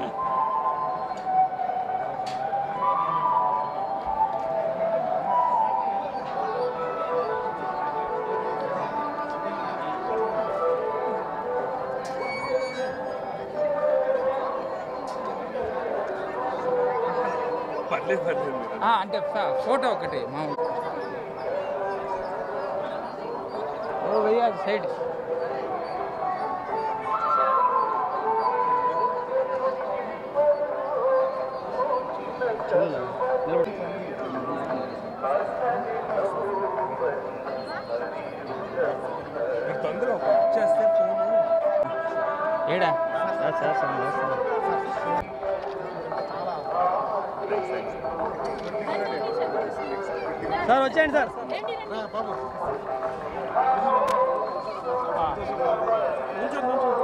పర్లేదు పర్లేదు మీరు. ఆ, అంటే ఫ- ఫోటో ఒకటి మా ఓ వెయ్యాలి సైడ్ మీరు తొందరగా ఒక బుక్ చేస్తే ఫోన్ ఏడా సార్ వచ్చేయండి సార్ నుంచో నుంచో